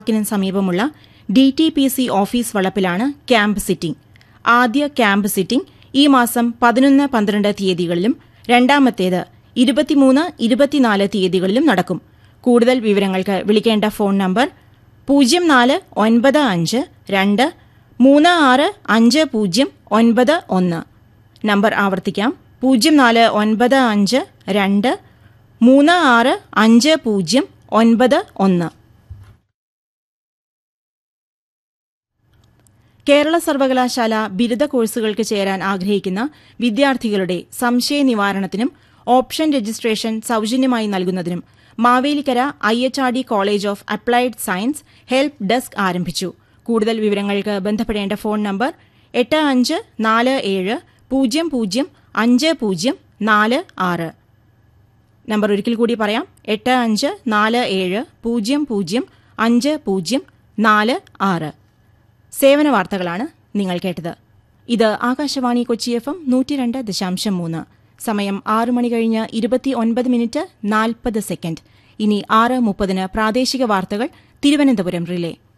പാർക്കിന് സമീപമുള്ള D T P C office വളപ്പിലാണ് camp sitting ആദ്യ ക്യാമ്പ് സിറ്റിംഗ് ഈ മാസം പതിനൊന്ന് പന്ത്രണ്ട് തീയതികളിലും രണ്ടാമത്തേത് ഇരുപത്തിമൂന്ന് ഇരുപത്തിനാല് തീയതികളിലും നടക്കും കൂടുതൽ വിവരങ്ങൾക്ക് വിളിക്കേണ്ട ഫോൺ നമ്പർ പൂജ്യം നാല് ഒൻപത് അഞ്ച് രണ്ട് മൂന്ന് ആറ് അഞ്ച് പൂജ്യം ഒൻപത് ഒന്ന് നമ്പർ ആവർത്തിക്കാം പൂജ്യം നാല് ഒൻപത് അഞ്ച് രണ്ട് മൂന്ന് ആറ് അഞ്ച് പൂജ്യം ഒൻപത് ഒന്ന് കേരള സർവകലാശാല ബിരുദ കോഴ്സുകൾക്ക് ചേരാൻ ആഗ്രഹിക്കുന്ന വിദ്യാർത്ഥികളുടെ സംശയ നിവാരണത്തിനും ഓപ്ഷൻ രജിസ്ട്രേഷൻ സൌജന്യമായി നൽകുന്നതിനും Mavelikara I H R D college of applied science help desk ആരംഭിച്ചു കൂടുതൽ വിവരങ്ങൾക്ക് ബന്ധപ്പെടേണ്ട ഫോൺ നമ്പർ എട്ട് അഞ്ച് നാല് ഏഴ് പൂജ്യം പൂജ്യം അഞ്ച് പൂജ്യം നാല് ആറ് നമ്പർ ഒരിക്കൽ കൂടി പറയാം എട്ട് അഞ്ച് നാല് ഏഴ് പൂജ്യം പൂജ്യം അഞ്ച് പൂജ്യം നാല് ആറ് സേവന വാർത്തകളാണ് നിങ്ങൾ കേട്ടത് ഇത് ആകാശവാണി കൊച്ചി എഫ് എം നൂറ്റി രണ്ട് ദശാംശം മൂന്ന് സമയം ആറ് മണി കഴിഞ്ഞ് ഇരുപത്തി ഒൻപത് മിനിറ്റ് നാൽപ്പത് സെക്കൻഡ് ഇനി ആറ് മുപ്പതിന് പ്രാദേശിക വാർത്തകൾ തിരുവനന്തപുരം റിലേ